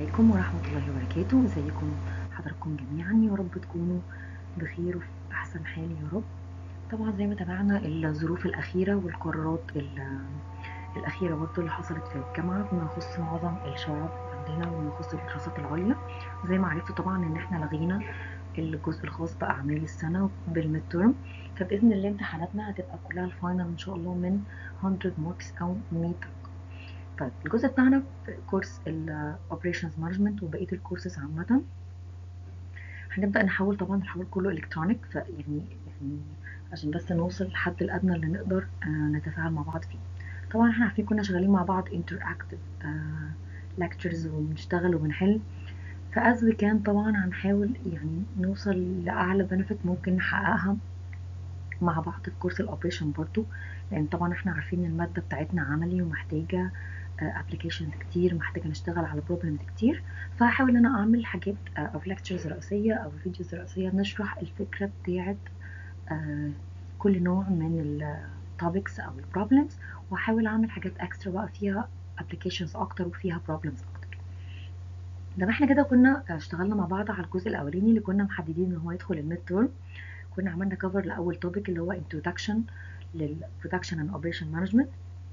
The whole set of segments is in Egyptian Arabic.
عليكم ورحمة الله وبركاته ازيكم حضراتكم جميعا يا رب تكونوا بخير وفي أحسن حال يا رب طبعا زي ما تابعنا الظروف الأخيرة والقرارات ال- الأخيرة برضه اللي حصلت في الجامعة بما يخص معظم الشعب عندنا وما يخص الدراسات العليا زي ما عرفتوا طبعا إن احنا لغينا الجزء الخاص بأعمال السنة بالميد ترم فبإذن الله امتحاناتنا هتبقى كلها الفاينل إن شاء الله من 100 ماركس أو 100 درجة طيب الجزء بتاعنا في كورس ال Operations Management وبقية الكورسز عامة هنبدأ نحول طبعا الحوار كله إلكترونيك فيعني يعني عشان بس نوصل للحد الأدنى اللي نقدر آه، نتفاعل مع بعض فيه طبعا احنا عارفين كنا شغالين مع بعض interactive آه، lectures وبنشتغل وبنحل فاز we كان طبعا هنحاول يعني نوصل لأعلى benefit ممكن نحققها مع بعض في كورس الاوبريشن برضو لان طبعا احنا عارفين ان الماده بتاعتنا عملي ومحتاجه ابلكيشنز كتير محتاجه نشتغل على بروبلمز كتير فهحاول ان انا اعمل حاجات آه، او ليكتشرز رئيسيه او فيديوز رئيسيه نشرح الفكره بتاعه آه، كل نوع من التوبكس او البروبلمز واحاول اعمل حاجات اكسترا بقى فيها ابلكيشنز اكتر وفيها بروبلمز اكتر ده احنا كده كنا آه، اشتغلنا مع بعض على الجزء الاولاني اللي كنا محددين ان هو يدخل الميد تيرم كنا عملنا كفر لاول توبيك اللي هو introduction لل production and operation management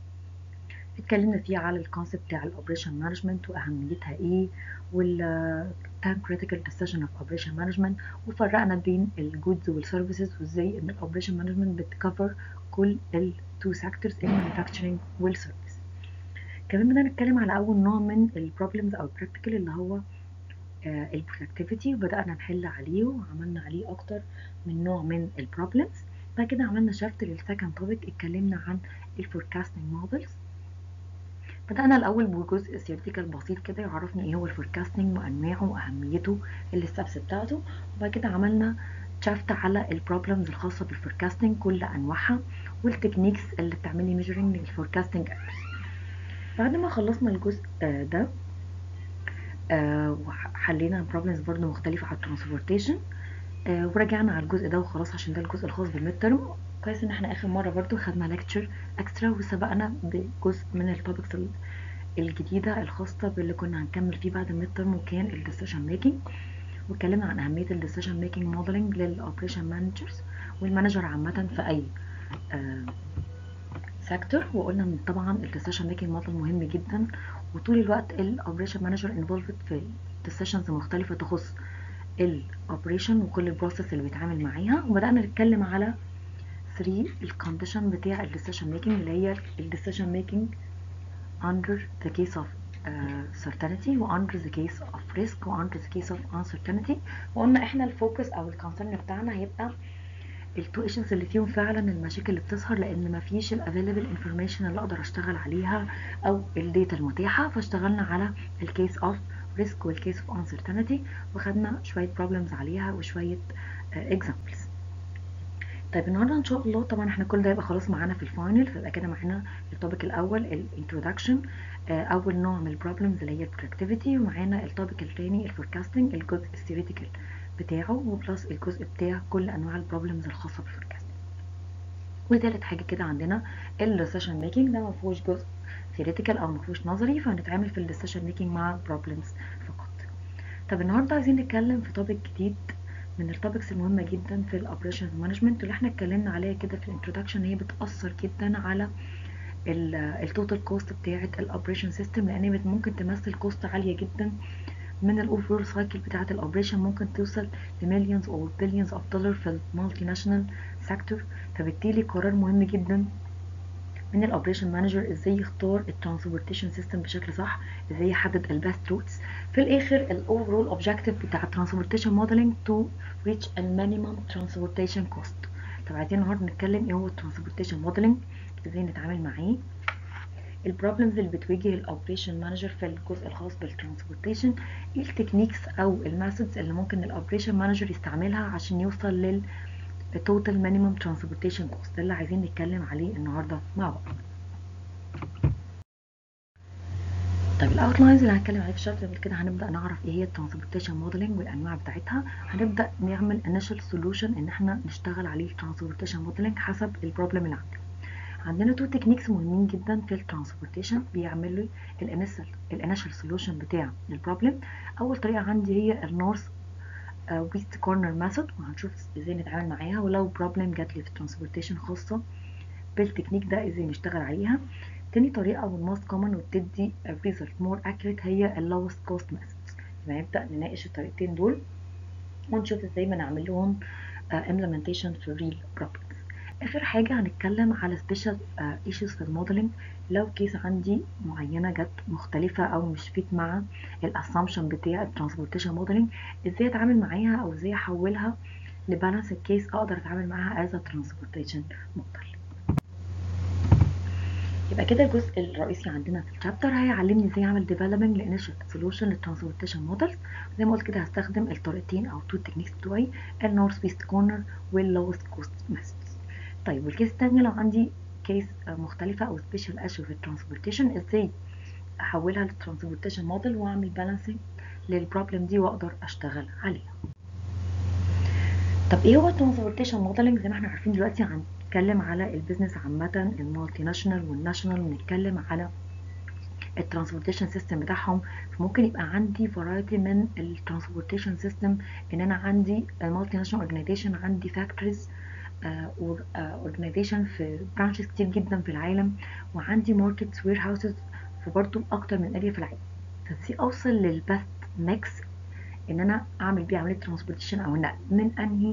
اتكلمنا فيه على الكونسيبت بتاع الاوبريشن مانجمنت واهميتها ايه وال time critical decision of operation management وفرقنا بين الجودز والسيرفيسز وازاي ان الاوبريشن مانجمنت بتكفر كل ال two sectors المانيفاكتشرنج والسيرفيس كمان بدنا نتكلم على اول نوع من البروبلمز او البراكتيكال اللي هو البرودكتيفيتي وبدأنا نحل عليه وعملنا عليه أكتر من نوع من البروبلمز بعد كده عملنا شفت للسكند توبيك اتكلمنا عن الفوركاستنج مودلز بدأنا الأول بجزء ثيوريتيكال بسيط كده يعرفني ايه هو الفوركاستنج وأنواعه وأهميته الستبس بتاعته وبعد كده عملنا شفت على البروبلمز الخاصة بالفوركاستنج كل أنواعها والتكنيكس اللي بتعملي ميجرنج للفوركاستنج بعد ما خلصنا الجزء آه، ده آه، وحلينا بروبلمز برضو مختلفة على الترانسبورتيشن آه، ورجعنا على الجزء ده وخلاص عشان ده الجزء الخاص بالميد ترم كويس ان احنا اخر مرة برضو خدنا ليكتشر اكسترا وسبقنا بجزء من التوبكس الجديدة الخاصة باللي كنا هنكمل فيه بعد الميد ترم وكان الديسيشن ميكنج واتكلمنا عن اهمية الديسيشن ميكنج موديلنج للاوبريشن مانجرز والمانجر عامة في اي سيكتور وقلنا ان طبعا الديسيشن ميكنج موديل مهم جدا وطول الوقت الاوبريشن مانجر انفولفد في ديسيشنز مختلفه تخص الاوبريشن وكل البروسيس اللي بيتعامل معاها وبدانا نتكلم على 3 الكونديشن بتاع الديسيشن ميكنج اللي هي الديسيشن ميكنج under the case of uh, certainty و under the case of risk و under the case of uncertainty وقلنا احنا الفوكس او الكونسرن بتاعنا هيبقى التو ايشنز اللي فيهم فعلا المشاكل اللي بتظهر لان مفيش الافيلبل انفورميشن اللي اقدر اشتغل عليها او الداتا المتاحه فاشتغلنا على الكيس اوف ريسك والكيس اوف انسرتينتي وخدنا شويه بروبلمز عليها وشويه اكزامبلز طيب النهارده ان شاء الله طبعا احنا كل ده يبقى خلاص معانا في الفاينل فيبقى كده معانا التوبيك الاول الانترودكشن اول نوع من البروبلمز اللي هي البرودكتيفيتي ومعانا التوبيك الثاني الفوركاستنج الجزء الثيوريتيكال بتاعه وبلس الجزء بتاع كل انواع البروبلمز الخاصه بالفوركاستنج وتالت حاجه كده عندنا الديسيشن ميكنج ده ما فيهوش جزء ثيوريتيكال او ما فيهوش نظري فهنتعامل في الديسيشن ميكنج مع بروبلمز فقط طب النهارده عايزين نتكلم في توبيك جديد من التوبكس المهمه جدا في الاوبريشنز مانجمنت اللي احنا اتكلمنا عليها كده في الانترودكشن هي بتاثر جدا على التوتال كوست بتاعه الاوبريشن سيستم لان هي ممكن تمثل كوست عاليه جدا من الاوفرول سايكل بتاعه الاوبريشن ممكن توصل لمليونز او بليونز اوف دولار في المالتي ناشونال سيكتور فبالتالي قرار مهم جدا من الاوبريشن مانجر ازاي يختار الترانسبورتيشن سيستم بشكل صح ازاي يحدد البيست روتس في الاخر الاوفرول اوبجيكتيف بتاع الترانسبورتيشن موديلنج تو ريتش المينيمم ترانسبورتيشن كوست طب عايزين النهارده نتكلم ايه هو الترانسبورتيشن موديلنج ازاي نتعامل معاه البروبلمز اللي بتواجه الاوبريشن مانجر في الجزء الخاص بالترانسبورتيشن ايه التكنيكس او الميثودز اللي ممكن الاوبريشن مانجر يستعملها عشان يوصل لل total minimum transportation cost ده اللي عايزين نتكلم عليه النهارده مع بعض طيب الاوتلاينز اللي هنتكلم عليه في الشابتر قبل كده هنبدا نعرف ايه هي الترانسبورتيشن موديلنج والانواع بتاعتها هنبدا نعمل initial solution ان احنا نشتغل عليه الترانسبورتيشن موديلنج حسب البروبلم اللي عندنا عندنا تو تكنيكس مهمين جدا في الترانسبورتيشن بيعملوا الانيشال سولوشن بتاع البروبلم اول طريقه عندي هي النورث ويست كورنر ميثود وهنشوف ازاي نتعامل معاها ولو بروبلم جات لي في الترانسبورتيشن خاصه بالتكنيك ده ازاي نشتغل عليها تاني طريقه والموست كومن وبتدي ريزلت مور اكيوريت هي اللوست كوست ميثود يبقى نبدا نناقش الطريقتين دول ونشوف ازاي بنعمل لهم implementation في real problems اخر حاجه هنتكلم على special uh, issues في الموديلنج لو كيس عندي معينه جت مختلفه او مش فيت مع الاسامبشن بتاع الترانسبورتيشن موديلنج ازاي اتعامل معاها او ازاي احولها لبالانس كيس اقدر اتعامل معاها از ترانسبورتيشن موديل يبقى كده الجزء الرئيسي عندنا في الشابتر هيعلمني ازاي اعمل ديفلوبينج لانيشال سولوشن للترانسبورتيشن مودلز زي ما قلت كده هستخدم الطريقتين او تو تكنيكس بتوعي النورث ويست كورنر واللوست كوست ميثودز طيب والكيس الثانيه لو عندي كيس مختلفه او سبيشال ايشو في الترانسبورتيشن ازاي احولها للترانسبورتيشن موديل واعمل بالانسنج للبروبلم دي واقدر اشتغل عليها طب ايه هو الترانسبورتيشن موديلنج زي ما احنا عارفين دلوقتي عن نتكلم على البيزنس عامة المالتي ناشونال والناشونال ونتكلم على الترانسبورتيشن سيستم بتاعهم فممكن يبقى عندي فرايتي من الترانسبورتيشن سيستم ان انا عندي المالتي ناشونال اورجانيزيشن عندي فاكتوريز اورجانيزيشن في برانشز كتير جدا في العالم وعندي ماركتس وير هاوسز في برضه اكتر من اريا في العالم فازاي اوصل للبست ميكس ان انا اعمل بيه عمليه ترانسبورتيشن او نقل من انهي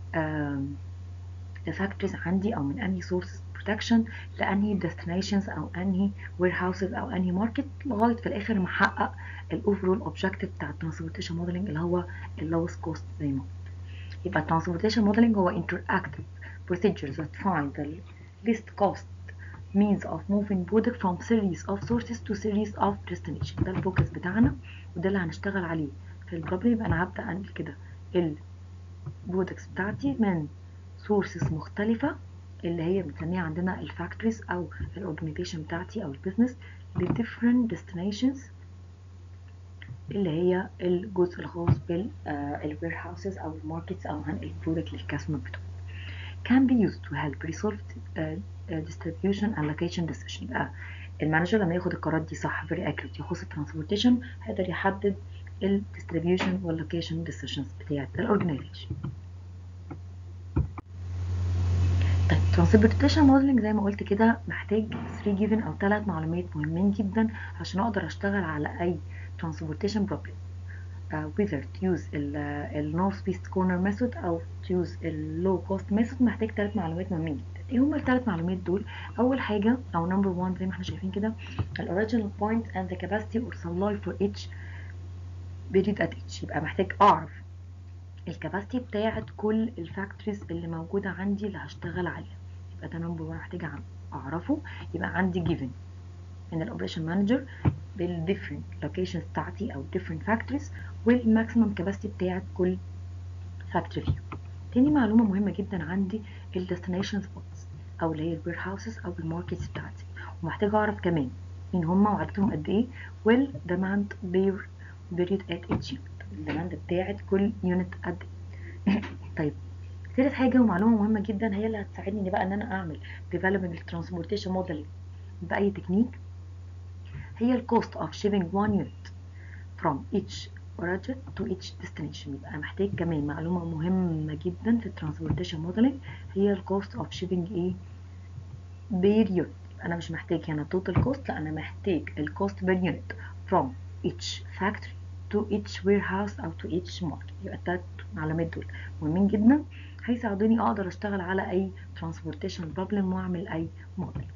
فاكتوريز عندي او من انهي سورسز برودكشن لانهي ديستنيشنز او انهي وير هاوسز او انهي ماركت لغايه في الاخر ما احقق الاوفرول اوبجيكتيف بتاع الترانسبورتيشن موديلنج اللي هو اللوست كوست زي ما يبقى الترانسبورتيشن موديلنج هو interactive procedures that find the least cost means of moving product from series of sources to series of destination ده الفوكس بتاعنا وده اللي هنشتغل عليه في البروبلم يبقى انا هبدا انقل كده البرودكتس بتاعتي من سورسز مختلفة اللي هي بنسميها عندنا الفاكتوريز او الاورجانيزيشن بتاعتي او البيزنس لديفرنت ديستنيشنز اللي هي الجزء الخاص بالوير هاوسز او الماركتس او هنقل البرودكت للكاستمر بتوعه can be used to help resolve uh, uh, distribution and location decision يبقى المانجر لما ياخد القرارات دي صح very accurate يخص الترانسبورتيشن هيقدر يحدد الديستريبيوشن واللوكيشن ديسيشنز بتاعت الاورجانيزيشن طيب ترانسبورتيشن موديلنج زي ما قلت كده محتاج 3 جيفن او 3 معلومات مهمين جدا عشان اقدر اشتغل على اي ترانسبورتيشن بروبلم whether to use ال north west corner method او to use ال low cost method محتاج ثلاث معلومات مهمين جدا ايه هما الثلاث معلومات دول اول حاجه او نمبر 1 زي ما احنا شايفين كده ال original point and the capacity or supply for each period at each يبقى محتاج اعرف الكباستي بتاعت كل الفاكتوريز اللي موجوده عندي اللي هشتغل عليها يبقى ده نمبر 1 محتاجه اعرفه يبقى عندي جيفن من الاوبريشن مانجر بالديفرنت لوكيشنز بتاعتي او different فاكتوريز والماكسيمم كباستي بتاعت كل فاكتوري فيهم تاني معلومه مهمه جدا عندي الديستنيشن سبوتس او اللي هي الوير هاوسز او الماركتس بتاعتي ومحتاجه اعرف كمان مين هم وعددهم قد ايه والديماند بير بيريد ات اتش يونت الديماند بتاعت كل يونت قد ايه طيب ثالث حاجه ومعلومه مهمه جدا هي اللي هتساعدني بقى ان انا اعمل ديفلوبينج الترانسبورتيشن موديل باي تكنيك هي الكوست اوف شيبنج one unit from each origin to each destination يبقى محتاج كمان معلومه مهمه جدا في الترانسبورتيشن موديلنج هي الكوست اوف شيبنج ايه بير يونت انا مش محتاج هنا توتال كوست لا انا محتاج الكوست بير يونت from each factory to each warehouse او to each market يبقى التلات معلومات دول مهمين جدا هيساعدوني اقدر اشتغل على اي ترانسبورتيشن بروبلم واعمل اي موديل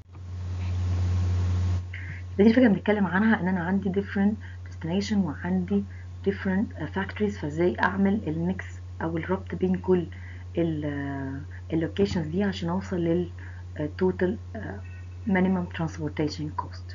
دي الفكره بنتكلم عنها ان انا عندي different destination وعندي different factories فازاي اعمل الميكس او الربط بين كل اللوكيشنز دي عشان اوصل لل total minimum transportation cost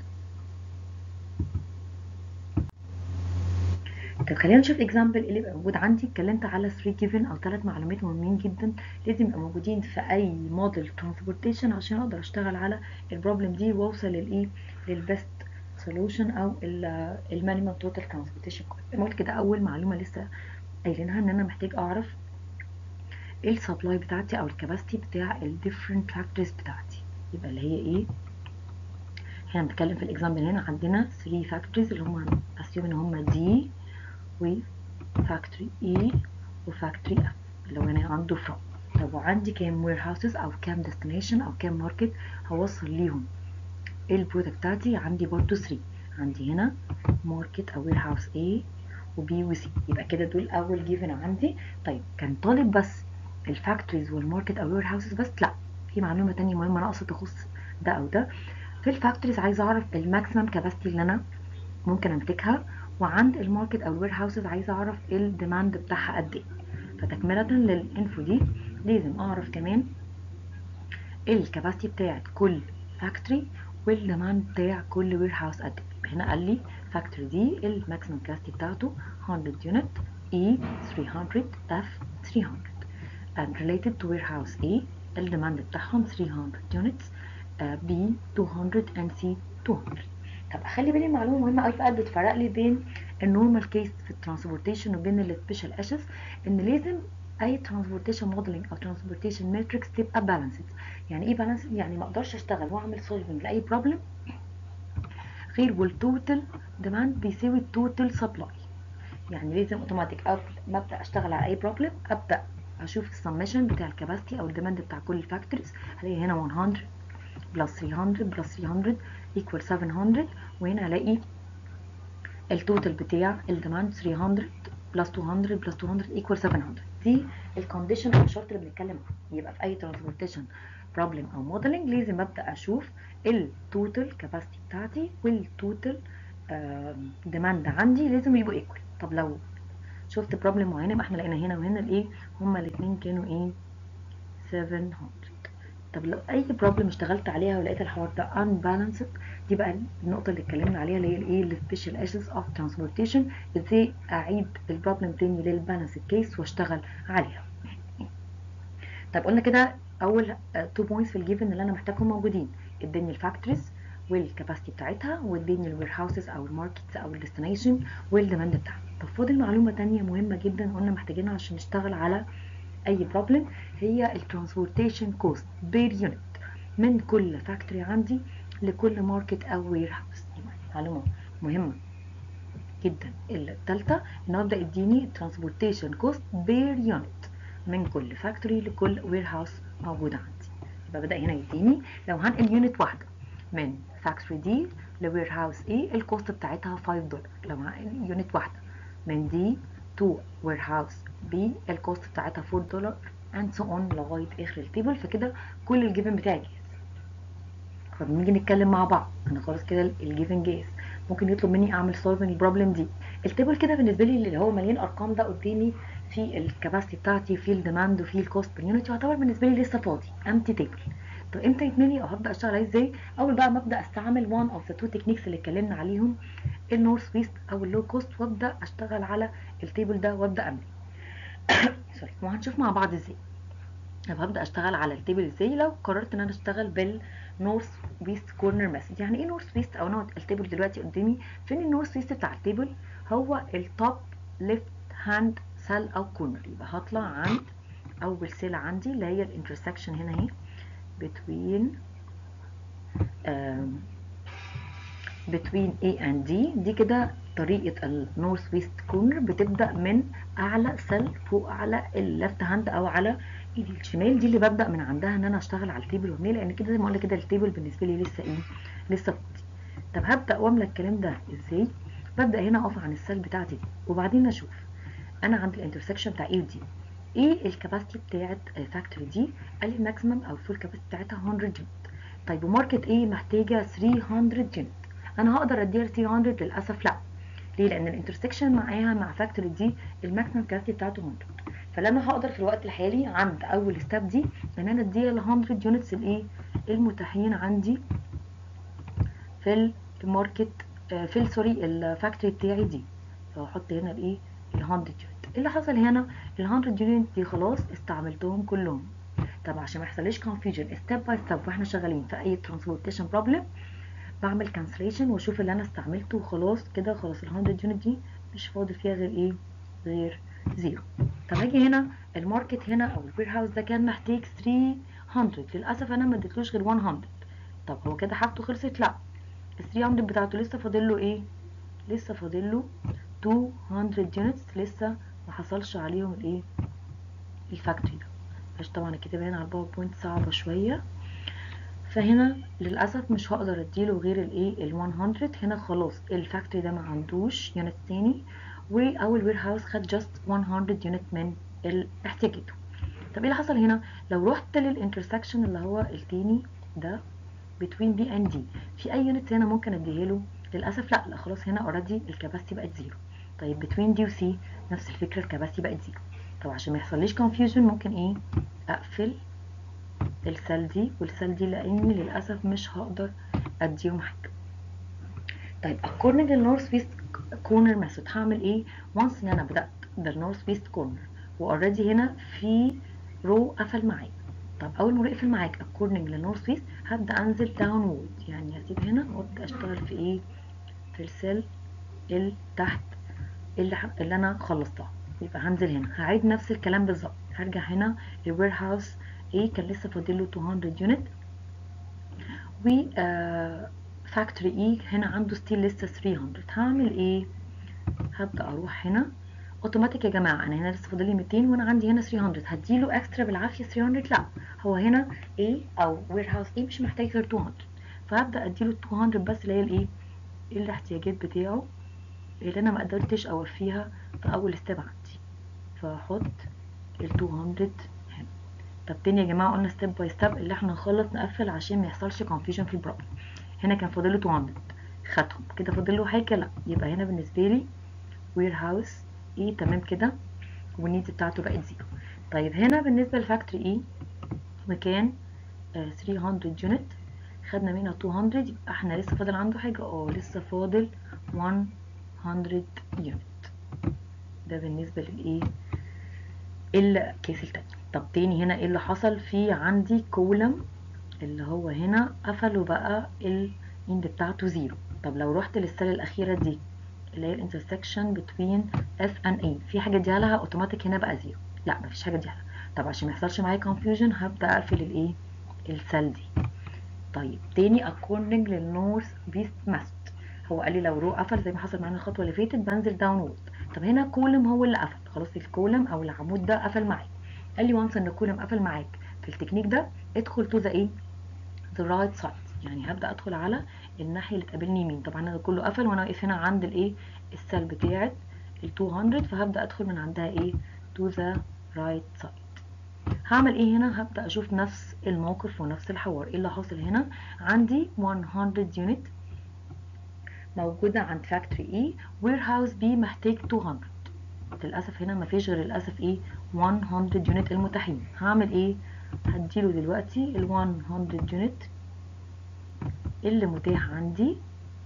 طب خلينا نشوف اكزامبل اللي بقى موجود عندي اتكلمت على 3 جيفن او ثلاث معلومات مهمين جدا لازم يبقوا موجودين في اي موديل ترانسبورتيشن عشان اقدر اشتغل على البروبلم دي واوصل للايه للبيست سولوشن او المينيمم توتال ترانسبورتيشن كوست قلت كده اول معلومه لسه قايلينها ان انا محتاج اعرف ايه السبلاي بتاعتي او الكباستي بتاع الديفرنت فاكتوريز بتاعتي يبقى اللي هي ايه احنا بنتكلم في الاكزامبل هنا عندنا 3 فاكتوريز اللي هم اسيوم ان هم دي وفاكتوري اي وفاكتوري اف اللي هو انا عنده فروم طب وعندي كام وير هاوسز او كام ديستنيشن او كام ماركت هوصل ليهم البرودكت بتاعتي عندي برضو 3 عندي هنا ماركت او وير هاوس A وبي وسي يبقى كده دول اول جيفن عندي طيب كان طالب بس الفاكتوريز والماركت او وير هاوسز بس لا في معلومه تانية مهمه ناقصه تخص ده او ده في الفاكتوريز عايزه اعرف الماكسيمم كاباسيتي اللي انا ممكن امسكها وعند الماركت او الوير هاوسز عايزه اعرف الديماند بتاعها قد ايه فتكمله للانفو دي لازم اعرف كمان الكاباسيتي بتاعت كل فاكتوري والديماند بتاع كل وير هاوس قد ايه هنا قال لي فاكتوري دي الماكسيمم كاباسيتي بتاعته 100 يونت E 300 F 300 and related to warehouse A الديماند بتاعهم 300 units uh, B 200 and C 200 طب اخلي بالي معلومه مهمه قوي بقى بتفرق لي بين النورمال كيس في الترانسبورتيشن وبين السبيشال اشز ان لازم اي ترانسبورتيشن موديلنج او ترانسبورتيشن ماتريكس تبقى بالانسد يعني ايه بالانسد يعني ما اقدرش اشتغل واعمل سولفنج لاي بروبلم غير والتوتال ديماند بيساوي التوتال سبلاي يعني لازم اوتوماتيك قبل ما ابدا اشتغل على اي بروبلم ابدا اشوف السمشن بتاع الكباستي او الديماند بتاع كل الفاكتورز هلاقي هنا 100 بلس 300 بلس 300 equal 700 وهنا الاقي التوتال بتاع الديماند 300 بلس 200 بلس 200 equal 700 دي الكونديشن او الشرط اللي بنتكلم عنه يبقى في اي ترانسبورتيشن بروبلم او موديلنج لازم ابدا اشوف التوتال كاباسيتي بتاعتي والتوتال ديماند عندي لازم يبقوا ايكوال طب لو شفت بروبلم معينه يبقى احنا لقينا هنا وهنا الايه هما الاثنين كانوا ايه 700 طب لو اي بروبلم اشتغلت عليها ولقيت الحوار ده unbalanced دي بقى النقطه اللي اتكلمنا عليها اللي هي الايه السبيشال ايشوز اوف ترانسبورتيشن ازاي اعيد البروبلم تاني للبالانسد كيس واشتغل عليها طب قلنا كده اول تو بوينتس في الجيفن اللي انا محتاجهم موجودين اداني الفاكتوريز والكاباسيتي بتاعتها واداني الوير هاوسز او الماركتس او الديستنيشن والديماند بتاعها طب فاضل معلومه تانية مهمه جدا قلنا محتاجينها عشان نشتغل على اي بروبلم هي الترانسبورتيشن كوست بير يونت من كل فاكتوري عندي لكل ماركت او وير هاوس معلومه مهمه جدا الثالثه ان ابدا اديني ترانسبورتيشن كوست بير يونت من كل فاكتوري لكل وير هاوس موجود عندي يبقى بدا هنا يديني لو هنقل يونت واحده من فاكتوري دي لوير هاوس ايه الكوست بتاعتها 5 دولار لو هنقل يونت واحده من دي تو وير هاوس بي الكوست بتاعتها 4 دولار اند سو اون لغايه اخر التيبل فكده كل الجيفن بتاعي جاهز فبنيجي نتكلم مع بعض انا خلاص كده الجيفن جاهز ممكن يطلب مني اعمل سولفنج البروبلم دي التيبل كده بالنسبه لي اللي هو مليان ارقام ده قدامي في الكباسيتي بتاعتي في الديماند وفي الكوست بير يونت يعتبر بالنسبه لي لسه فاضي امتي تيبل طب امتى يتملي او هبدا اشتغل عليه ازاي اول بقى ما ابدا استعمل وان اوف ذا تو تكنيكس اللي اتكلمنا عليهم النورث ويست او اللو كوست وابدا اشتغل على التيبل ده وابدا املي سوري وهنشوف مع بعض ازاي طب هبدا اشتغل على التيبل ازاي لو قررت ان انا اشتغل بالنورث ويست كورنر ميثود يعني ايه نورث ويست او انا التيبل دلوقتي قدامي فين النورث ويست بتاع التيبل هو التوب ليفت هاند سيل او كورنر يبقى هطلع عند اول سيل عندي اللي هي الانترسكشن هنا اهي between um, between A and D دي كده طريقة النورث ويست كورنر بتبدأ من أعلى سيل فوق على الليفت هاند أو على ايدي الشمال دي اللي ببدأ من عندها إن أنا أشتغل على التيبل وابنيه لأن كده زي ما قلنا كده التيبل بالنسبة لي لسه إيه لسه فاضي طب هبدأ وأملى الكلام ده إزاي؟ ببدأ هنا أقف عن السيل بتاعتي دي وبعدين أشوف أنا عند الانترسكشن بتاع A ودي ايه الكباسيتي بتاعت فاكتوري دي قال لي الماكسيمم او الفول كاباسيتي بتاعتها 100 يونت طيب وماركت ايه محتاجه 300 يونت انا هقدر اديها 300 للاسف لا ليه لان الانترسكشن معاها مع فاكتوري دي الماكسيمم كاباسيتي بتاعته 100 فلا انا هقدر في الوقت الحالي عند اول ستيب دي ان انا اديها ال 100 يونتس الايه المتاحين عندي في الماركت في السوري الفاكتوري بتاعي دي فهحط هنا الايه ال 100 يونت اللي حصل هنا ال 100 يونت دي خلاص استعملتهم كلهم طب عشان ما يحصليش كونفيوجن ستيب باي ستيب واحنا شغالين في اي ترانسبورتيشن بروبلم بعمل كانسليشن واشوف اللي انا استعملته وخلاص كده خلاص ال 100 يونت دي مش فاضل فيها غير ايه غير زيرو طب هاجي هنا الماركت هنا او الوير هاوس ده كان محتاج 300 للاسف انا ما اديتلوش غير 100 طب هو كده حاجته خلصت لا ال 300 بتاعته لسه فاضل له ايه لسه فاضل له 200 يونتس لسه ما حصلش عليهم الايه الفاكتوري ده بس طبعا الكتابه هنا على الباوربوينت صعبه شويه فهنا للاسف مش هقدر اديله غير الايه ال 100 هنا خلاص الفاكتوري ده ما عندوش يونت تاني او الوير هاوس خد جاست 100 يونت من احتياجاته طب ايه اللي حصل هنا لو رحت للانترسكشن اللي هو التاني ده between B and D في اي يونت هنا ممكن اديها له للاسف لا لا خلاص هنا اوريدي الكباسيتي بقت زيرو طيب between D و C نفس الفكره الكباسيتي بقت زيرو طب عشان ما يحصليش confusion ممكن ايه اقفل السيل دي والسيل دي لان للاسف مش هقدر اديهم حاجه طيب according للنورث ويست كورنر ميثود هعمل ايه once ان انا بدات بالنورث ويست كورنر واوريدي هنا في رو قفل معايا طب اول ما رو يقفل معاك according للنورث ويست هبدا انزل داونورد يعني هسيب هنا وابدا اشتغل في ايه في السيل اللي تحت اللي, اللي انا خلصتها يبقى هنزل هنا هعيد نفس الكلام بالظبط هرجع هنا الوير هاوس ايه كان لسه فاضل له 200 يونت و فاكتوري اي هنا عنده ستيل لسه 300 هعمل ايه هبدا اروح هنا اوتوماتيك يا جماعه انا هنا لسه فاضل لي 200 وانا عندي هنا 300 هديله اكسترا بالعافيه 300 لا هو هنا ايه او وير هاوس ايه مش محتاج غير 200 فهبدا اديله 200 بس اللي هي الايه الاحتياجات بتاعه اللي انا ما قدرتش اوفيها في اول ستيب عندي فاحط ال 200 هنا طب تاني يا جماعه قلنا ستيب باي ستيب اللي احنا نخلص نقفل عشان ما يحصلش كونفيوجن في البروبلم هنا كان فاضل له 200 خدهم كده فاضل له حاجه لا يبقى هنا بالنسبه لي وير هاوس ايه تمام كده والنيدز بتاعته بقت زيرو طيب هنا بالنسبه للفاكتوري ايه مكان آه 300 يونت خدنا منها 200 يبقى احنا لسه فاضل عنده حاجه اه لسه فاضل 100 يونت ده بالنسبه للايه الكيس التاني طب تاني هنا ايه اللي حصل في عندي كولم اللي هو هنا قفل وبقى الاند بتاعته زيرو طب لو رحت للسله الاخيره دي اللي هي الانترسكشن بتوين اف ان اي في حاجه اديها لها اوتوماتيك هنا بقى زيرو لا مفيش حاجه اديها لها طب عشان ما يحصلش معايا كونفيوجن هبدا اقفل الايه السيل دي طيب تاني according للنورث بيست ماست هو قال لي لو رو قفل زي ما حصل معانا الخطوه اللي فاتت بنزل داونورد طب هنا كولم هو اللي قفل خلاص الكولم او العمود ده قفل معاك قال لي وانس ان الكولم قفل معاك في التكنيك ده ادخل تو ذا ايه ذا رايت سايد يعني هبدا ادخل على الناحيه اللي تقابلني يمين طبعا انا كله قفل وانا واقف هنا عند الايه السيل بتاعه ال 200 فهبدا ادخل من عندها ايه تو ذا رايت سايد هعمل ايه هنا هبدا اشوف نفس الموقف ونفس الحوار ايه اللي حاصل هنا عندي 100 يونت موجوده عند فاكتوري اي وير هاوس بي محتاج 200 للاسف هنا مفيش غير للاسف ايه 100 يونت المتاحين هعمل ايه هديله دلوقتي ال 100 يونت اللي متاح عندي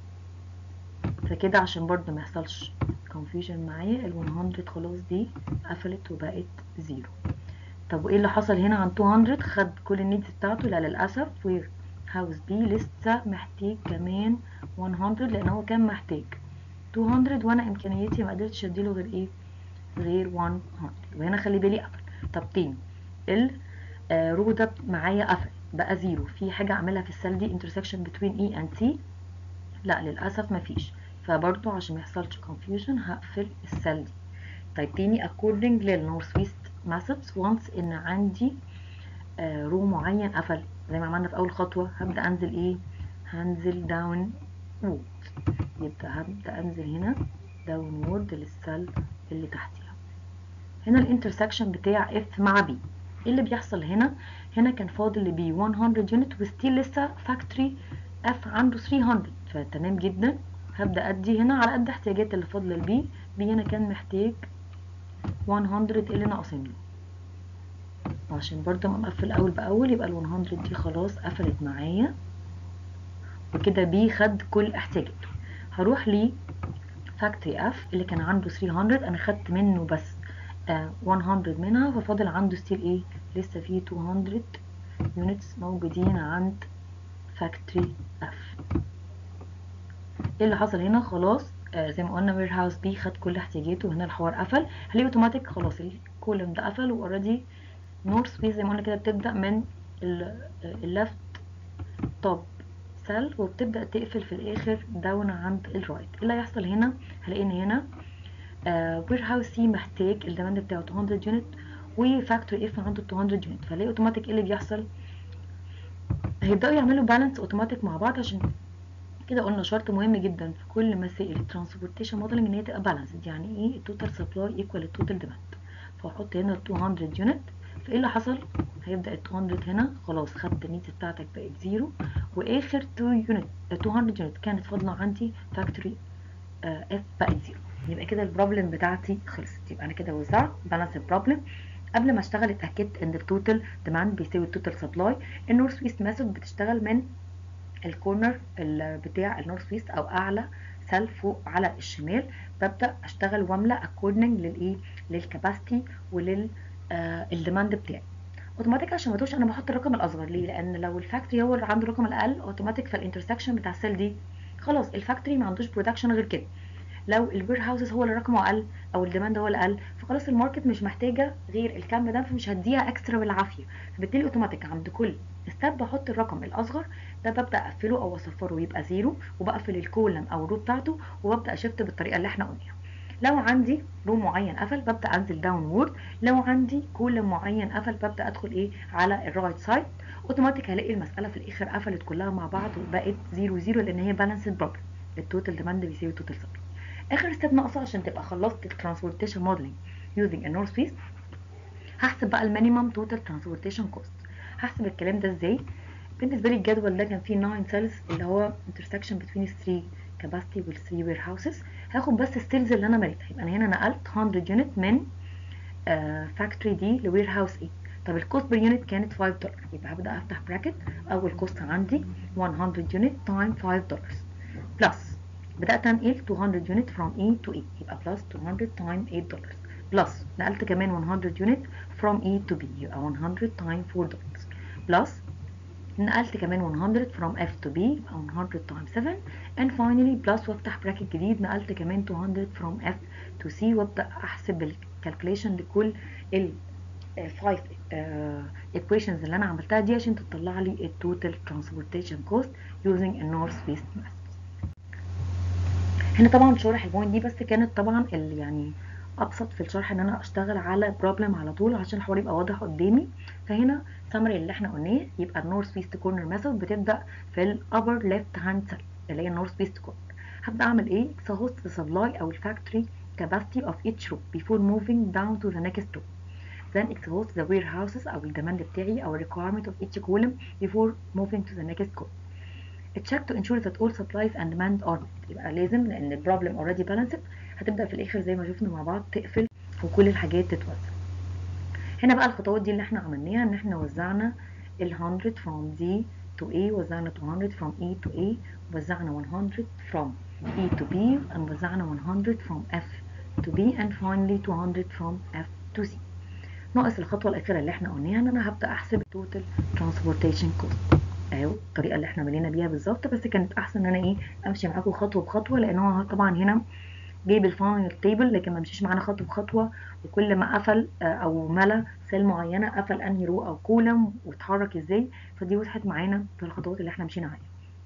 فكده عشان برضه ما يحصلش confusion معايا ال 100 خلاص دي قفلت وبقت زيرو طب وايه اللي حصل هنا عن 200 خد كل النيدز بتاعته لا للاسف وير هاوس بي لسه محتاج كمان 100 لان هو كان محتاج 200 وانا امكانياتي ما قدرتش اديله غير ايه غير 100 وهنا خلي بالي قفل طب تاني الرو ده معايا قفل بقى زيرو في حاجه اعملها في السيل دي intersection between E and T لا للاسف مفيش فبرضو عشان ما يحصلش confusion هقفل السيل دي طيب تاني according للنورث ويست methods once ان عندي آه رو معين قفل زي ما عملنا في اول خطوه هبدا انزل ايه هنزل داون وورد يبقى هبدا انزل هنا داون وورد للسيل اللي تحتيها هنا الانترسكشن بتاع اف مع بي ايه اللي بيحصل هنا هنا كان فاضل لبي 100 يونت وستيل لسه فاكتوري اف عنده 300 فتمام جدا هبدا ادي هنا على قد احتياجات اللي فاضله لبي بي هنا كان محتاج 100 اللي ناقصين له عشان برضه ما مقفل اول باول يبقى ال 100 دي خلاص قفلت معايا وكده بي خد كل احتياجاته هروح لي فاكتوري اف اللي كان عنده 300 انا خدت منه بس آه 100 منها ففاضل عنده ستيل ايه لسه في 200 يونتس موجودين عند فاكتوري اف ايه اللي حصل هنا خلاص آه زي ما قلنا وير هاوس بي خد كل احتياجاته وهنا الحوار قفل هلاقي اوتوماتيك خلاص الكولم ده قفل واوريدي نورث بي زي ما قلنا كده بتبدا من الليفت توب سيل وبتبدا تقفل في الاخر داون عند الرايت ايه اللي هيحصل هنا هلاقي ان هنا وير هاوس سي محتاج الديماند بتاعه 200 يونت وفاكتوري اف عنده 200 يونت فلاقي اوتوماتيك ايه اللي بيحصل هيبداوا يعملوا بالانس اوتوماتيك مع بعض عشان كده قلنا شرط مهم جدا في كل مسائل الترانسبورتيشن موديلنج ان هي تبقى بالانسد يعني ايه التوتال سبلاي ايكوال التوتال ديماند فاحط هنا 200 يونت فايه اللي حصل هيبدا ال 200 هنا خلاص خدت النيتس بتاعتك بقت زيرو واخر 2 يونت 200 يونت كانت فاضله عندي فاكتوري اف بقت زيرو يبقى كده البروبلم بتاعتي خلصت يبقى انا كده وزعت بالانس البروبلم قبل ما اشتغل اتاكدت ان التوتال ديماند بيساوي التوتال سبلاي النورث ويست ميثود بتشتغل من الكورنر بتاع النورث ويست او اعلى سيل فوق على الشمال ببدا اشتغل واملى اكوردنج للايه للكاباسيتي ولل الديماند بتاعي اوتوماتيك عشان ما انا بحط الرقم الاصغر ليه لان لو الفاكتوري هو اللي عنده الرقم الاقل اوتوماتيك فالانترسكشن بتاع السيل دي خلاص الفاكتوري ما عندوش برودكشن غير كده لو الوير هاوسز هو اللي رقمه اقل او الديماند هو الاقل فخلاص الماركت مش محتاجه غير الكم ده فمش هديها اكسترا بالعافيه فبالتالي اوتوماتيك عند كل ستيب بحط الرقم الاصغر ده ببدا اقفله او اصفره يبقى زيرو وبقفل الكولم او الرو بتاعته وببدا اشفت بالطريقه اللي احنا قلناها لو عندي رو معين قفل ببدا انزل داون وورد لو عندي كولم معين قفل ببدا ادخل ايه على الرايت سايد اوتوماتيك هلاقي المساله في الاخر قفلت كلها مع بعض وبقت زيرو زيرو لان هي بالانسد بروبلم التوتال ديماند بيساوي التوتال سبلاي اخر ستيب ناقصه عشان تبقى خلصت الترانسبورتيشن موديلنج يوزنج النورث ويست هحسب بقى المينيمم توتال ترانسبورتيشن كوست هحسب الكلام ده ازاي بالنسبه لي الجدول ده كان فيه 9 سيلز اللي هو intersection between 3 capacity وال 3 وير هاوسز هاخد بس السيلز اللي انا مليتها يبقى انا هنا نقلت 100 يونت من فاكتوري دي لوير هاوس ايه طب الكوست بير يونت كانت 5 دولار يبقى هبدا افتح براكت اول كوست عندي 100 يونت تايم 5 دولار بلس بدات انقل 200 يونت from A to E يبقى بلس 200 تايم 8 دولار بلس نقلت كمان 100 يونت from E to B يبقى 100 تايم 4 دولار بلس نقلت كمان 100 from F to B يبقى 100 times 7 and finally plus وافتح براكت جديد نقلت كمان 200 from F to C وابدا احسب الكالكوليشن لكل ال 5 equations اللي انا عملتها دي عشان تطلع لي التوتال transportation cost using a north west method هنا طبعا شرح البوينت دي بس كانت طبعا ال يعني ابسط في الشرح ان انا اشتغل على بروبلم على طول عشان الحوار يبقى واضح قدامي فهنا سمري اللي احنا قلناه يبقى النورث ويست كورنر ميثود بتبدا في الابر ليفت هاند سيل اللي هي النورث ويست كورنر هبدا اعمل ايه exhaust the supply او الفاكتوري capacity of each row before moving down to the next row then exhaust the warehouses او الديماند بتاعي او requirement of each column before moving to the next column check to ensure that all supplies and demand are met يبقى لازم لان البروبلم already balanced هتبدا في الاخر زي ما شفنا مع بعض تقفل وكل الحاجات تتوزع هنا بقى الخطوات دي اللي احنا عملناها ان احنا وزعنا ال 100 from D to A وزعنا 200 from E to A وزعنا 100 from E to B وزعنا 100 from F to B and finally 200 from F to C ناقص الخطوة الأخيرة اللي احنا قلناها ان انا هبدأ احسب total transportation cost اهو الطريقة اللي احنا ملينا بيها بالظبط بس كانت احسن ان انا ايه امشي معاكم خطوة بخطوة لان هو طبعا هنا جايب الفاينل تيبل لكن ما مشيش معانا خطوه بخطوه وكل ما قفل او ملا سيل معينه قفل انهي رو او كولم واتحرك ازاي فدي وضحت معانا في الخطوات اللي احنا مشينا عليها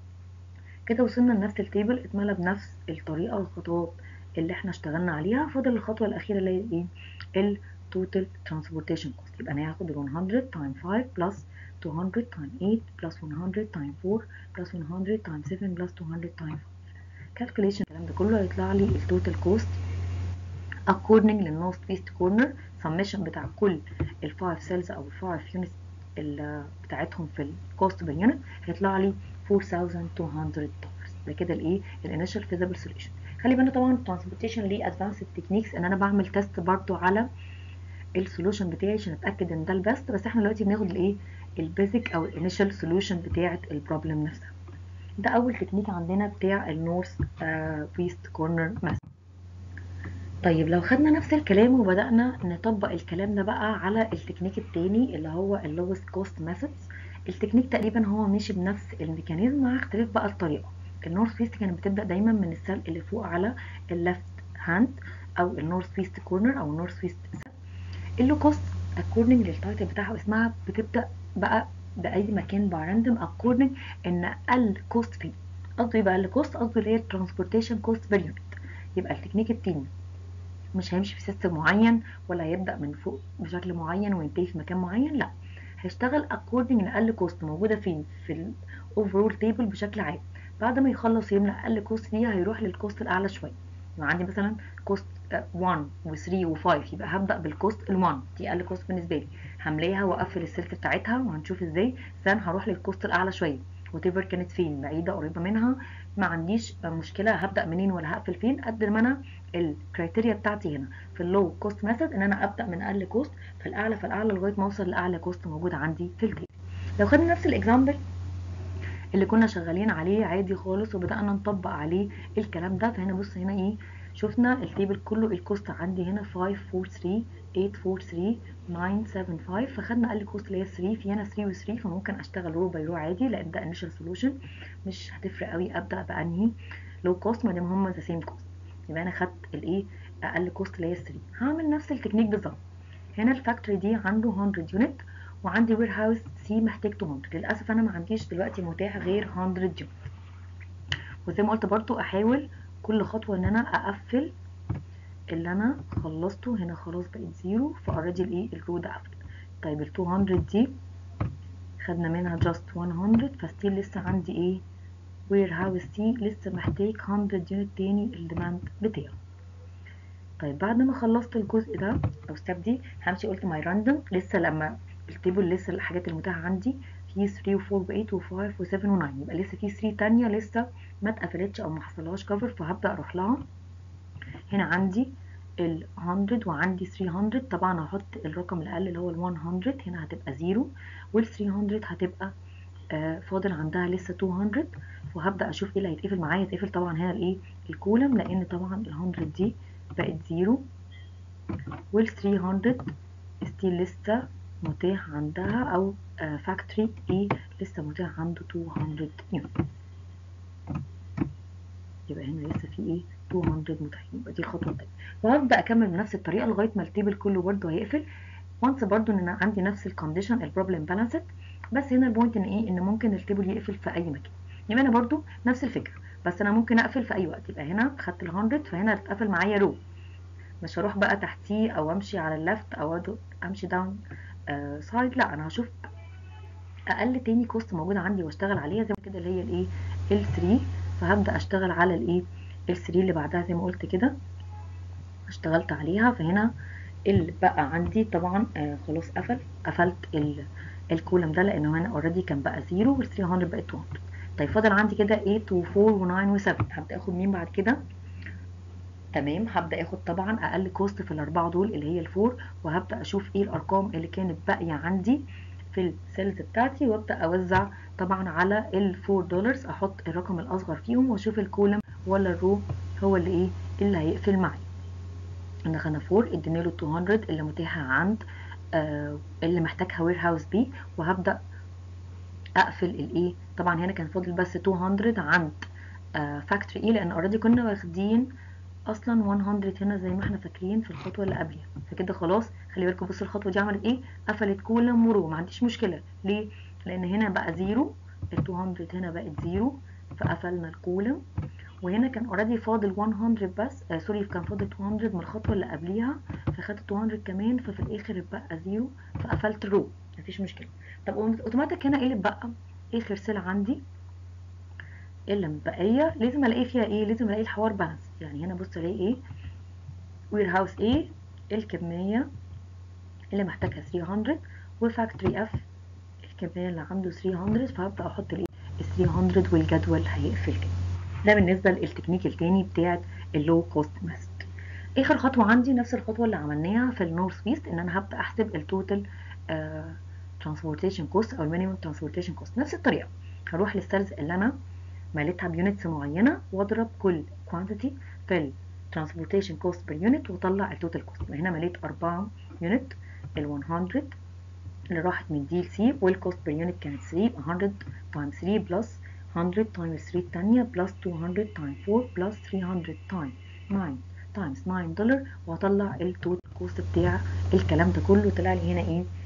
كده وصلنا لنفس التيبل اتملى بنفس الطريقه والخطوات اللي احنا اشتغلنا عليها فاضل الخطوه الاخيره اللي هي ايه التوتال ترانسبورتيشن كوست يبقى انا هاخد ال 100 تايم 5 بلس 200 تايم 8 بلس 100 تايم 4 بلس 100 تايم 7 بلس 200 تايم 5 calculation الكلام ده كله هيطلع لي التوتال كوست according للنورث ويست كورنر summation بتاع كل ال 5 سيلز او ال 5 يونتس بتاعتهم في الكوست بير يونت هيطلع لي 4200 دولار ده كده الايه الانيشال فيزبل سوليوشن خلي بالنا طبعا الترانسبورتيشن ليه ادفانسد تكنيكس ان انا بعمل تيست برضو على السوليوشن بتاعي عشان اتاكد ان ده البيست بس احنا دلوقتي بناخد الايه البيزك او الانيشال سوليوشن بتاعه البروبلم نفسها ده اول تكنيك عندنا بتاع النورث ويست كورنر ماث طيب لو خدنا نفس الكلام وبدأنا نطبق الكلام ده بقى على التكنيك التاني اللي هو اللوست كوست ميثودز التكنيك تقريبا هو ماشي بنفس الميكانيزم مع اختلاف بقى الطريقه النورث ويست كانت بتبدا دايما من السيل اللي فوق على الليفت هاند او النورث ويست كورنر او النورث ويست اللو كوست اكوردنج للتايتل بتاعها اسمها بتبدا بقى باي مكان باراندوم اكوردنج ان اقل كوست فيه قصده يبقى اقل كوست قصده اللي هي الترانسبورتيشن كوست بير يونت يبقى التكنيك التاني مش هيمشي في سيستم معين ولا هيبدا من فوق بشكل معين وينتهي في مكان معين لا هيشتغل اكوردنج ان اقل كوست موجوده فين في الاوفرول تيبل بشكل عام بعد ما يخلص يملى اقل كوست فيها هيروح للكوست الاعلى شويه يبقى عندي مثلا كوست 1 و3 و5 يبقى هبدا بالكوست ال1 دي اقل كوست بالنسبه لي هملاها واقفل السلك بتاعتها وهنشوف ازاي ثاني هروح للكوست الاعلى شويه وات كانت فين بعيده قريبه منها ما عنديش مشكله هبدا منين ولا هقفل فين قد ما انا الكرايتيريا بتاعتي هنا في اللو كوست ميثود ان انا ابدا من اقل كوست في الاعلى في الاعلى لغايه ما اوصل لاعلى كوست موجود عندي في التيبل لو خدنا نفس الاكزامبل اللي كنا شغالين عليه عادي خالص وبدانا نطبق عليه الكلام ده فهنا بص هنا ايه شفنا التيبل كله الكوست عندي هنا 543 843 975 فخدنا اقل كوست اللي هي 3 في هنا 3 و 3 فممكن اشتغل رو باي رو عادي لان ده انيشال سولوشن مش هتفرق قوي ابدا بانهي لو كوست ما دام هما ذا سيم كوست يبقى انا خدت الايه اقل كوست اللي هي 3 هعمل نفس التكنيك بالظبط هنا الفاكتوري دي عنده 100 يونت وعندي وير هاوس سي محتاج 200 للاسف انا ما عنديش دلوقتي متاح غير 100 يونت وزي ما قلت برضو احاول كل خطوه ان انا اقفل اللي انا خلصته هنا خلاص بقت زيرو فاوريدي الايه الرو ده قفل طيب ال 200 دي خدنا منها جاست 100 فستيل لسه عندي ايه وير هاوس سي لسه محتاج 100 يونت تاني الديماند بتاعه طيب بعد ما خلصت الجزء ده او ستيب دي همشي قلت ماي راندوم لسه لما التيبل لسه الحاجات المتاحه عندي في 3 و4 و8 و5 و7 و9 يبقى لسه في 3 تانية لسه ما اتقفلتش او ما حصلهاش كفر فهبدا اروح لها هنا عندي ال 100 وعندي 300 طبعا هحط الرقم الاقل اللي هو ال 100 هنا هتبقى 0 وال 300 هتبقى آه فاضل عندها لسه 200 وهبدا اشوف ايه اللي هيتقفل معايا يتقفل طبعا هنا الايه الكولم لان طبعا ال 100 دي بقت 0 وال 300 ستيل لسه متاح عندها او فاكتوري ايه لسه متاح عنده 200 يونت يبقى هنا لسه في ايه 200 متاحين يبقى دي الخطوه الثانيه وهبدا اكمل بنفس الطريقه لغايه ما التيبل كله برده هيقفل وانس برده ان انا عندي نفس الكونديشن البروبلم بالانسد بس هنا البوينت ان ايه ان ممكن التيبل يقفل في اي مكان يبقى انا برده نفس الفكره بس انا ممكن اقفل في اي وقت يبقى هنا خدت ال 100 فهنا اتقفل معايا رو مش هروح بقى تحتيه او امشي على اللفت او امشي داون آه سايد لا انا هشوف اقل تاني كوست موجوده عندي واشتغل عليها زي كده اللي هي الايه ال 3 فهبدا اشتغل على الايه ال 3 اللي بعدها زي ما قلت كده اشتغلت عليها فهنا اللي بقى عندي طبعا آه خلاص قفل قفلت الكولم ده لانه هنا اوريدي كان بقى 0 وال 300 بقت 200 طيب فاضل عندي كده 8 و4 و9 و7 هبدا اخد مين بعد كده تمام هبدا اخد طبعا اقل كوست في الاربعه دول اللي هي الفور وهبدا اشوف ايه الارقام اللي كانت باقيه عندي في السيلز بتاعتي وابدا اوزع طبعا على الفور دولارز احط الرقم الاصغر فيهم واشوف الكولم ولا الرو هو اللي ايه اللي هيقفل معايا انا خدنا فور ادينا له 200 اللي متاحه عند آه اللي محتاجها وير هاوس بي وهبدا اقفل الايه طبعا هنا كان فاضل بس 200 عند آه فاكتوري اي لان اوريدي كنا واخدين اصلا 100 هنا زي ما احنا فاكرين في الخطوه اللي قبلها فكده خلاص خلي بالكم بصوا الخطوه دي عملت ايه قفلت كولم ورو ما عنديش مشكله ليه لان هنا بقى زيرو ال 200 هنا بقت زيرو فقفلنا الكولم وهنا كان اوريدي فاضل 100 بس آه سوري كان فاضل 200 من الخطوه اللي قبليها فخدت 200 كمان ففي الاخر اتبقى زيرو فقفلت الرو مفيش مشكله طب اوتوماتيك هنا ايه اللي اتبقى اخر سيل عندي اللي متبقيه لازم الاقي فيها ايه لازم الاقي الحوار بالانس يعني هنا بص الاقي ايه وير هاوس ايه الكميه اللي محتاجها 300 وفاكتوري اف الكميه اللي عنده 300 فهبدا احط الايه ال 300 والجدول هيقفل كده ده بالنسبه للتكنيك التاني بتاعت اللو كوست ميثود اخر خطوه عندي نفس الخطوه اللي عملناها في النورث ويست ان انا هبدا احسب التوتال ترانسبورتيشن كوست او المينيمم ترانسبورتيشن كوست نفس الطريقه هروح للسيلز اللي انا مالتها بيونتس معينه واضرب كل كوانتيتي في الترانسبورتيشن كوست بير يونت واطلع التوتال كوست هنا مليت 4 يونت ال 100 اللي راحت من دي لسي والكوست بير يونت كانت 3 يبقى 100 تايمز 3 بلس 100 تايمز 3 الثانيه بلس 200 تايم 4 بلس 300 تايم 9 تايمز 9 دولار واطلع التوتال كوست بتاع الكلام ده كله طلع لي هنا ايه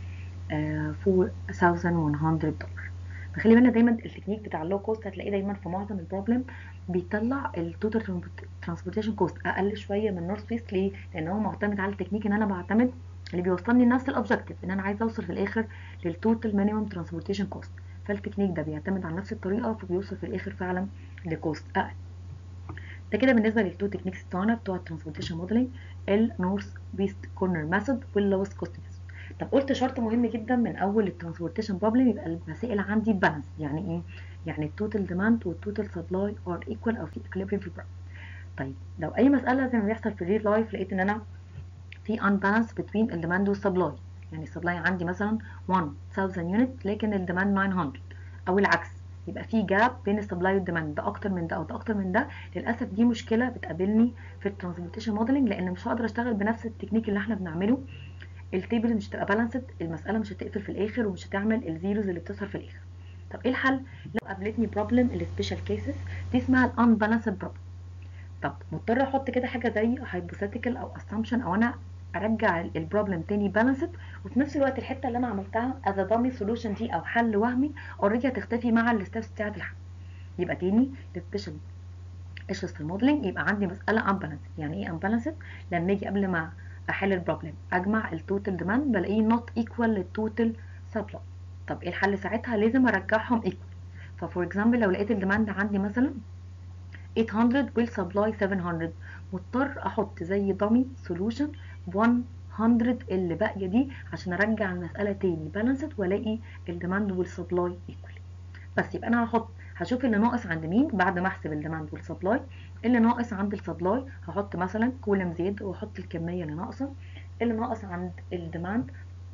4100 دولار فخلي بالنا دايما التكنيك بتاع اللو كوست هتلاقيه دايما في معظم البروبلم بيطلع التوتال ترانسبورتيشن كوست اقل شويه من نورث ويست ليه؟ لان هو معتمد على التكنيك ان انا بعتمد اللي بيوصلني لنفس الاوبجكتيف ان انا عايزه اوصل في الاخر للتوتال مينيمم ترانسبورتيشن كوست فالتكنيك ده بيعتمد على نفس الطريقه فبيوصل في الاخر فعلا لكوست اقل ده كده بالنسبه للتو تكنيكس بتوعنا بتوع الترانسبورتيشن موديلنج النورث ويست كورنر ميثود واللوست كوست ميثود طب قلت شرط مهم جدا من اول الترانسبورتيشن بروبلم يبقى المسائل عندي بالانس يعني ايه يعني التوتال ديماند والتوتال سبلاي ار ايكوال او في اكليبريم في البروبلم طيب لو اي مساله زي ما بيحصل في الريل لايف لقيت ان انا في unbalance between الديماند والسبلاي يعني السبلاي عندي مثلا 1000 يونت لكن الديماند 900 او العكس يبقى في جاب بين السبلاي والديماند ده اكتر من ده او ده اكتر من ده للاسف دي مشكله بتقابلني في الترانسبورتيشن موديلنج لان مش هقدر اشتغل بنفس التكنيك اللي احنا بنعمله التيبل مش هتبقى بالانسد المساله مش هتقفل في الاخر ومش هتعمل الزيروز اللي بتظهر في الاخر طب ايه الحل لو قابلتني بروبلم السبيشال كيسز دي اسمها الانبالانسد بروبلم طب مضطر احط كده حاجه زي هايبوثيتيكال او اسامبشن او انا ارجع البروبلم تاني بالانسد وفي نفس الوقت الحته اللي انا عملتها از دامي سولوشن دي او حل وهمي اوريدي هتختفي مع الستبس بتاعه الحل يبقى تاني السبيشال ايشوز في الموديلنج يبقى عندي مساله امبالانسد يعني ايه امبالانسد لما اجي قبل ما احل البروبلم اجمع التوتال ديماند بلاقيه نوت ايكوال للتوتال سبلاي طب ايه الحل ساعتها لازم ارجعهم ايكوال ففور اكزامبل لو لقيت الديماند عندي مثلا 800 والسبلاي 700 مضطر احط زي دامي سولوشن 100 اللي باقيه دي عشان ارجع المساله تاني بالانسد والاقي الديماند والسبلاي ايكوال بس يبقى انا هحط هشوف اللي ناقص عند مين بعد ما احسب الديماند والسبلاي اللي ناقص عند السبلاي هحط مثلا كولم زيد واحط الكميه اللي ناقصه اللي ناقص عند الديماند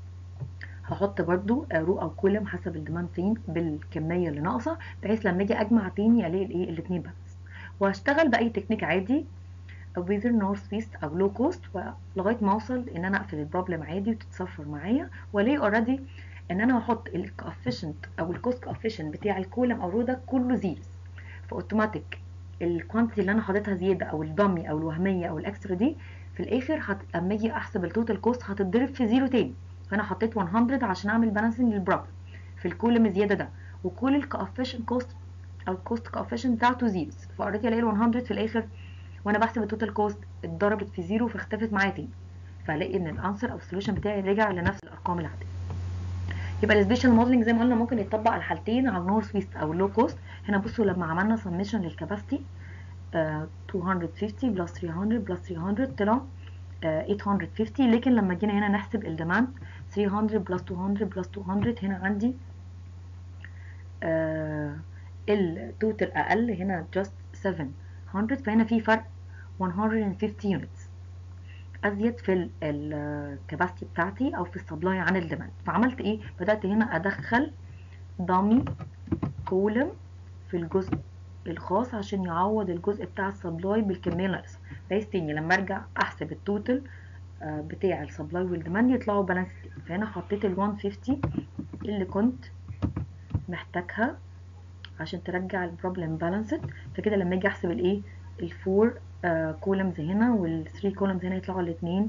هحط برضو رو او كولم حسب الديماند فين بالكميه اللي ناقصه بحيث لما اجي اجمع تاني الاقي الايه الاثنين بالانس وهشتغل باي تكنيك عادي whether north west او low cost لغايه ما اوصل ان انا اقفل البروبلم عادي وتتصفر معايا والاقي اوريدي ان انا هحط الكوفيشنت او الكوست كوفيشنت بتاع الكولم او رو ده كله زيروز فاوتوماتيك الكوانتيتي اللي انا حاططها زياده او الضمي او الوهميه او الاكسترا دي في الاخر هت... اما اجي احسب التوتال كوست هتتضرب في زيرو تاني فانا حطيت 100 عشان اعمل بالانسنج للبروبلم في الكولم الزياده ده وكل الكوفيشنت كوست او الكوست كوفيشنت بتاعته زيروز فاوريدي الاقي ال 100 في الاخر وانا بحسب التوتال كوست اتضربت في زيرو فاختفت معايا تاني فالاقي ان الانسر او السوليوشن بتاعي رجع لنفس الارقام العاديه يبقى السبيشال موديلنج زي ما قلنا ممكن يتطبق على الحالتين على النورث ويست او اللو كوست هنا بصوا لما عملنا سميشن للكاباسيتي آه 250 بلس 300 بلس 300 طلع آه 850 لكن لما جينا هنا نحسب الديماند 300 بلس 200 بلس 200 هنا عندي آه التوتال اقل هنا جاست 700 فهنا في فرق 150 يونتس ازيد في الكباستي بتاعتي او في السبلاي عن الديماند فعملت ايه بدات هنا ادخل دامي كولم في الجزء الخاص عشان يعوض الجزء بتاع السبلاي بالكميه ناقصه بحيث تاني لما ارجع احسب التوتال بتاع السبلاي والديماند يطلعوا بالانس فهنا حطيت ال 150 اللي كنت محتاجها عشان ترجع البروبلم بالانسد فكده لما اجي احسب الايه الفور كولمز هنا والثري كولمز هنا يطلعوا الاثنين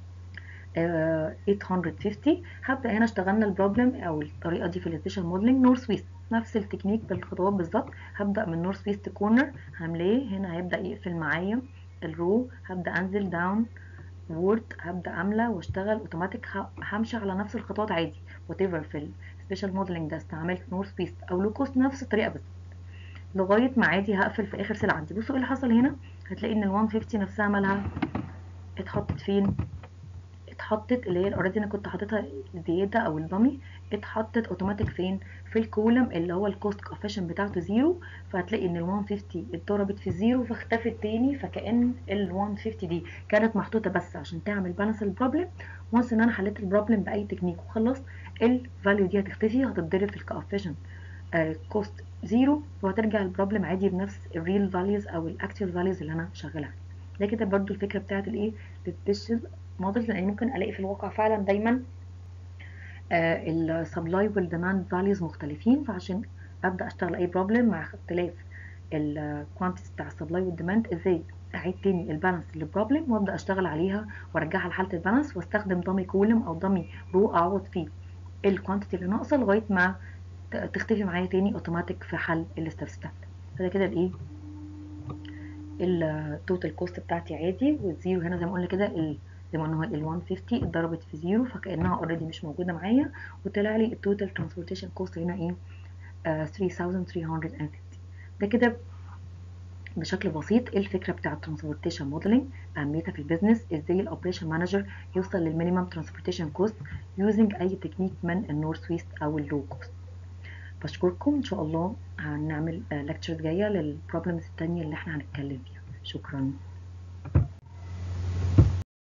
850 هبدا هنا اشتغلنا البروبلم او الطريقه دي في السبيشال موديلنج نورث ويست نفس التكنيك بالخطوات بالظبط هبدا من نورث ويست كورنر هعمل هنا هيبدا يقفل معايا الرو هبدا انزل داون وورد هبدا املى واشتغل اوتوماتيك همشي على نفس الخطوات عادي وات ايفر في السبيشال موديلنج ده استعملت نورث ويست او لو كوست نفس الطريقه بالظبط لغايه ما عادي هقفل في اخر سلعه عندي بصوا ايه اللي حصل هنا هتلاقي ان ال 150 نفسها مالها اتحطت فين اتحطت اللي هي اوريدي انا كنت حاططها زياده او الضمي اتحطت اوتوماتيك فين في الكولم اللي هو الكوست كوفيشن بتاعته زيرو فهتلاقي ان ال 150 اتضربت في الزيرو فاختفت تاني فكأن ال 150 دي كانت محطوطه بس عشان تعمل بالانس البروبلم وانس ان انا حليت البروبلم باي تكنيك وخلصت الفاليو دي هتختفي هتتضرب في الكوفيشن كوست زيرو وهترجع البروبلم عادي بنفس الريل فاليوز او الاكتوال فاليوز اللي انا شغاله عليها ده كده برضو الفكره بتاعت الايه السبيشال موديلز لان ممكن الاقي في الواقع فعلا دايما آه السبلاي والديماند فاليوز مختلفين فعشان ابدا اشتغل اي بروبلم مع اختلاف الكوانتيتي بتاع السبلاي والديماند ازاي اعيد تاني البالانس للبروبلم وابدا اشتغل عليها وارجعها لحاله البالانس واستخدم دامي كولم او دامي رو اعوض فيه الكوانتيتي اللي ناقصه لغايه ما تختفي معايا تاني اوتوماتيك في حل الستep ستيب فده كده الايه التوتال كوست بتاعتي عادي والزيرو هنا زي ما قلنا كده زي ما قلنا ال 150 اتضربت في زيرو فكانها اوريدي مش موجوده معايا وطلع لي التوتال ترانسبورتيشن كوست هنا ايه آه 3350 ده كده بشكل بسيط ايه الفكره بتاعه الترانسبورتيشن موديلنج اهميتها في البيزنس ازاي الاوبريشن مانجر يوصل للمينيمم ترانسبورتيشن كوست يوزنج اي تكنيك من النورث ويست او اللو كوست بشكركم ان شاء الله هنعمل لكتشرز جايه للبروبلمز التانية اللي احنا هنتكلم فيها شكرا